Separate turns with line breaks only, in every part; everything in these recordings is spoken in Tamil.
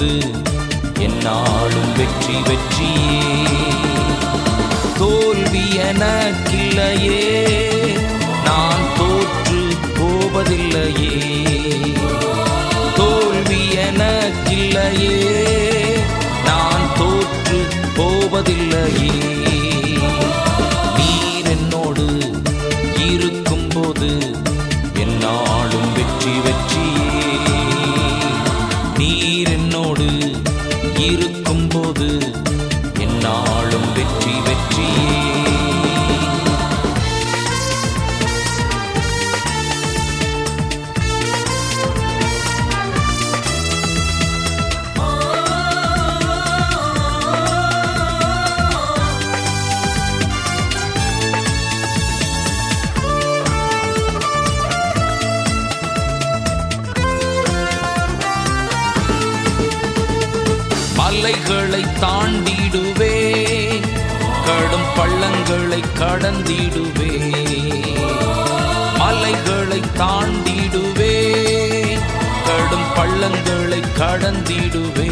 இருக்கும்போது என்னாலும் வெற்றி வெற்றியே தோல்வி எனக்கில்லையே நான் தோற்று போவதில்லையே தோல்வி எனக்கில்லையே நான் தோற்று போவதில்லையே நீர் என்னோடு இருக்கும்போது என்னாலும் வெற்றி வெற்றியே நீர் என்னோடு இருக்கும்போது என்னாலும் வெற்றி வெற்றியே மலைகளை தாண்டிடுவே கடும் பள்ளங்களை கடந்திடுவே மலைகளை தாண்டிடுவே கடும் பள்ளங்களை கடந்திடுவே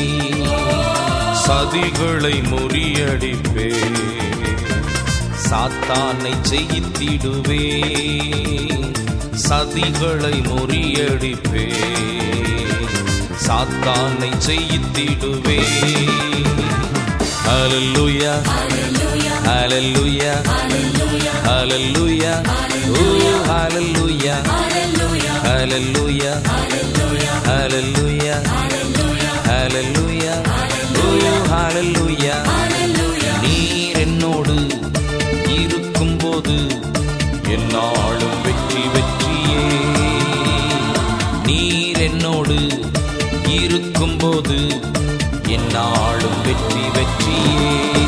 சதிகளை முறியடிப்பே சாத்தானை ஜெயித்திடுவே சதிகளை முறியடிப்பே சாத்தானை ஜெயித்திடுவே ஹalleluya ஹalleluya ஹalleluya ஓ ஹalleluya ஹalleluya ஹalleluya ஹalleluya ஓ ஹalleluya நீர் என்னோடு இருக்கும்போது என்னாலும் வெற்றி வெற்றியே நீர் என்னோடு இருக்கும்போது என்னாலும் வெற்றி வெற்றியே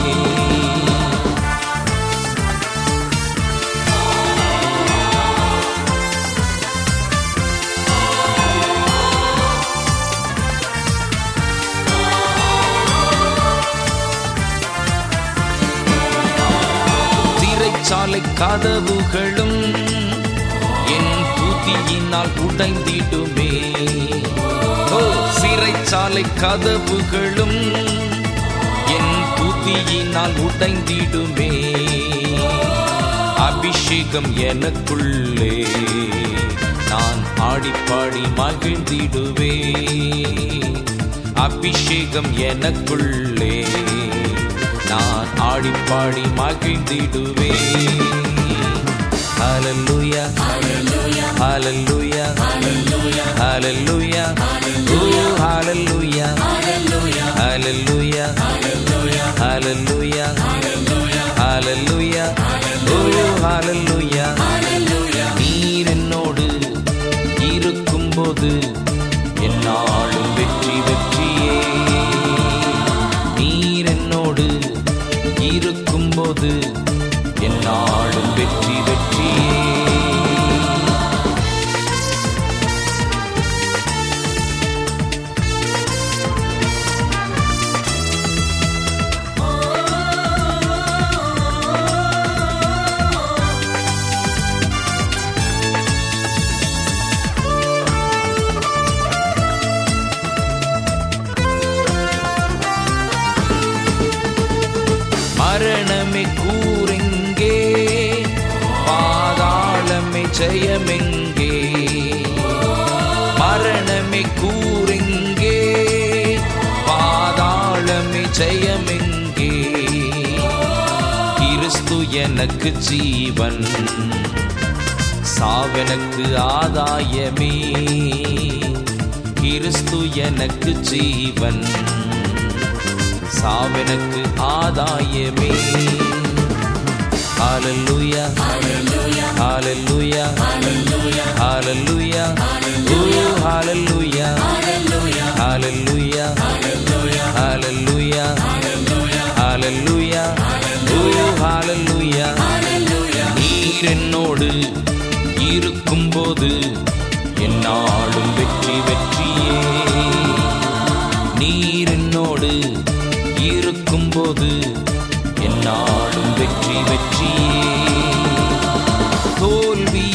சிறைச்சாலை கதவுகளும் என் புதியினால் உடைந்திடுமே ஓ சிறைச்சாலை கதவுகளும் என் புதியினால் உடைந்திடுமே அபிஷேகம் எனக்குள்ளே நான் ஆடிப்பாடி மகிழ்ந்திடுவே அபிஷேகம் எனக்குள்ளே நான் ஆடிப்பாடி மகிழ்ந்திடுவே ஹalleluya ஹalleluya ஹalleluya ஹalleluya ஓ ஹalleluya ஹalleluya ஹalleluya ஹalleluya ஓ ஹalleluya நீர் என்னோடு இருக்கும்போது என்னாலும் வெற்றி வெற்றியே நீர் என்னோடு இருக்கும்போது என்னாலும் வெற்றி வெற்றியே மரணமே கூறெங்கே பாதாளமே ஜெயமெங்கே மரணமே கூறெங்கே பாதாளமே ஜெயமெங்கே கிறிஸ்து எனக்கு ஜீவன் சாவெனக்கு ஆதாயமே கிறிஸ்து எனக்கு ஜீவன் சாவெனக்கு ஆதாயமே ஹalleluya ஹalleluya ஹalleluya ஹalleluya ஓ ஹalleluya ஹalleluya ஹalleluya ஹalleluya ஓ ஹalleluya நீர் என்னோடு இருக்கும்போது என்னாலும் வெற்றி வெற்றியே நீர் என்னோடு இருக்கும்போது என்னாலும் வெற்றி வெற்றியே தோல்வி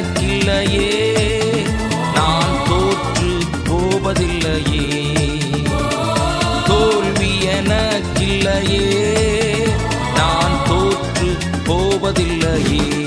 எனக்கில்லையே நான் தோற்று போவதில்லையே போவதில்லையே நான் தோற்று போவதில்லையே